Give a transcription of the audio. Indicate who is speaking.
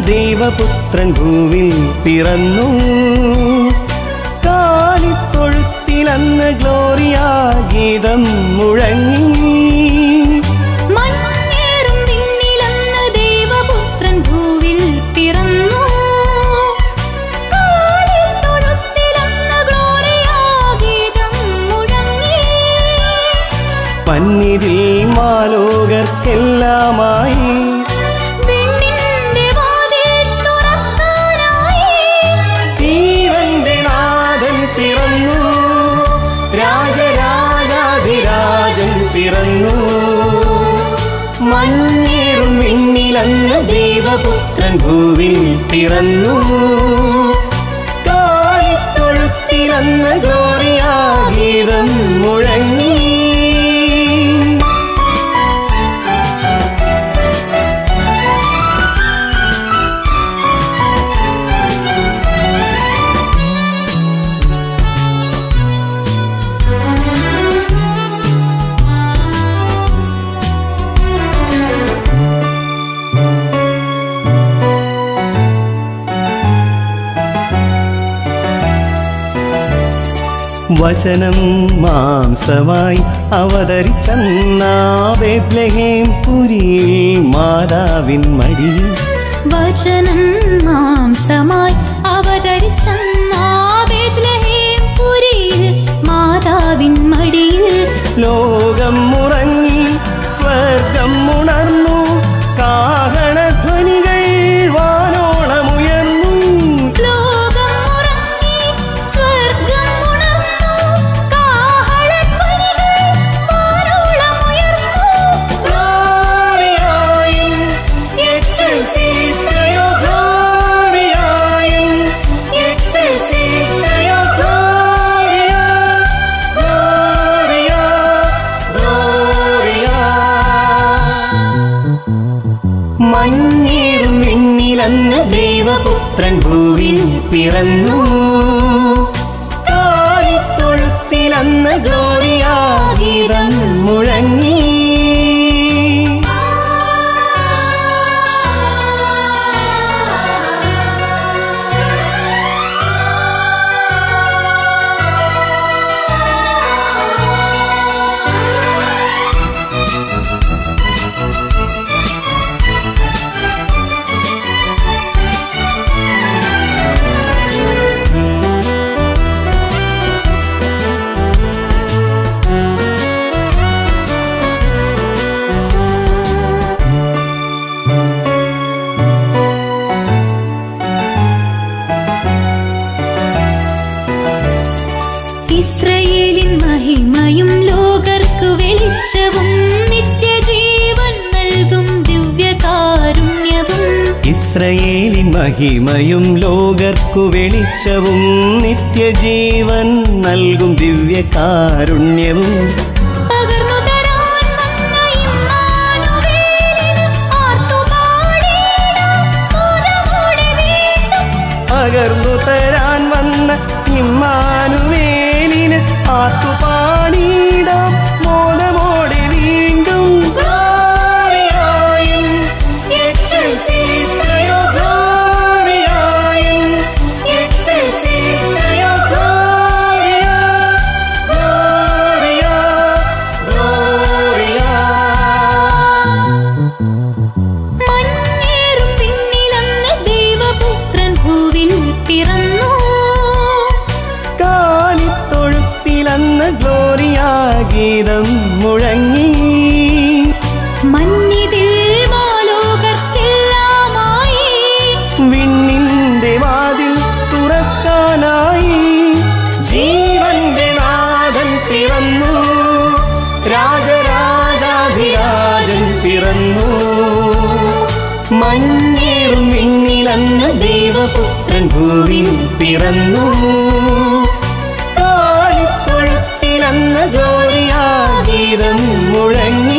Speaker 1: ദൈവപുത്രൻ ഭൂവിൽ പിറന്നു കാലിത്തൊഴുത്തിലന്ന് ഗ്ലോറിയ ഗീതം മുഴങ്ങി
Speaker 2: മഞ്ഞേറും വിണ്ണിലന്ന് ദേവപുത്രൻ ഭൂവിൽ പിറന്നു കാലിത്തൊഴുത്തിലന്ന് ഗ്ലോറിയാഗീതം മുഴങ്ങി
Speaker 1: പന്നിതിൽ മാലോകർക്കെല്ലാമായി
Speaker 2: വിണ്ണിന്റെ വാതിൽ തുറക്കാനായി
Speaker 1: ജീവന്റെ നാഥൻ പിറന്നു രാജരാജാധിരാജൻ പിറന്നു മഞ്ഞേറും വിണ്ണിലന്ന് ദൈവപുത്രൻ ഭൂവിൽ പിറന്നു കാലിത്തൊഴുത്തിലന്ന് ഗ്ലോറിയ ഗീതം മുഴങ്ങി വചനം മാംസമായി അവതരിച്ചെന്നാ ബേത്ലഹേം പുരിയിൽ മാതാവിൻ മടിയിൽ
Speaker 2: വചനം മാംസമായി അവതരിച്ചെന്നാ ബേത്ലഹേം പുരിയിൽ മാതാവിൻ മടിയിൽ
Speaker 1: ലോകം മുറങ്ങി സ്വർഗം ഉണർന്നു കാഹളധ്വനികൾ വാനോളമുയർന്നു
Speaker 2: ലോകം ഉറങ്ങി സ്വർഗം ഉണർന്നു കാഹളധ്വനികൾ വാനോളമുയർന്നു
Speaker 1: ഗ്ലോറിയായും എക്സൽസിസ് ദയോ ഗ്ലോറിയായും എക്സൽസിസ് ദയോ ഗ്ലോറിയ ഗ്ലോറിയ ഗ്ലോറിയ മഞ്ഞേറും വിണ്ണിലന്ന് ദൈവപുത്രൻ ഭൂവിൽ പിറന്നു കാലിത്തൊഴുത്തിലന്ന് ഗ്ലോറിയ ഗീതം മുഴങ്ങി
Speaker 2: ഇസ്രയേലിൻ മഹിമയും ലോകർക്കു വെളിച്ചവും നിത്യജീവൻ നൽകും ദിവ്യകാരുണ്യവും
Speaker 1: ഇസ്രയേലിൻ മഹിമയും ലോകർക്കു വെളിച്ചവും നിത്യജീവൻ നൽകും ദിവ്യകാരുണ്യവും
Speaker 2: പകർന്നു തരാൻ വന്ന ഇമ്മാനുവേലിന് ആർത്തുപാടിയിടാം മോദമോടെ വീണ്ടും.
Speaker 1: പകർന്നു തരാൻ വന്ന ഇമ്മാനുവേലിന് ആത്തുപാടിയിടാം മോനമോടെ വീണ്ടും ഗ്ലോറിയായും എക്സൽസിസ് ദയോ ഗ്ലോറിയായും എക്സൽസിസ് ദയോ ഗ്ലോറിയ ഗ്ലോറിയ ഗ്ലോറിയ
Speaker 2: മഞ്ഞേറും പിന്നിലന്ന് ദൈവപുത്രൻ ഭൂവിൽ പിറന്നു
Speaker 1: കാലിത്തൊഴുത്തിലന്ന് ഗ്ലോറിയ ഗീതം മുഴങ്ങി
Speaker 2: മഞ്ഞിതിൽ മാലോകർക്കെല്ലാമായി
Speaker 1: വിണ്ണിന്റെ വാതിൽ തുറക്കാനായി ജീവന്റെ നാഥൻ പിറന്നു രാജരാജാധിരാജൻ പിറന്നു മഞ്ഞേറും വിണ്ണിലന്ന് ദൈവപുത്രൻ ഭൂവിൽ പിറന്നു കാലിത്തൊഴുത്തിലന്ന് ഗോറിയാ ഗീതം മുഴങ്ങി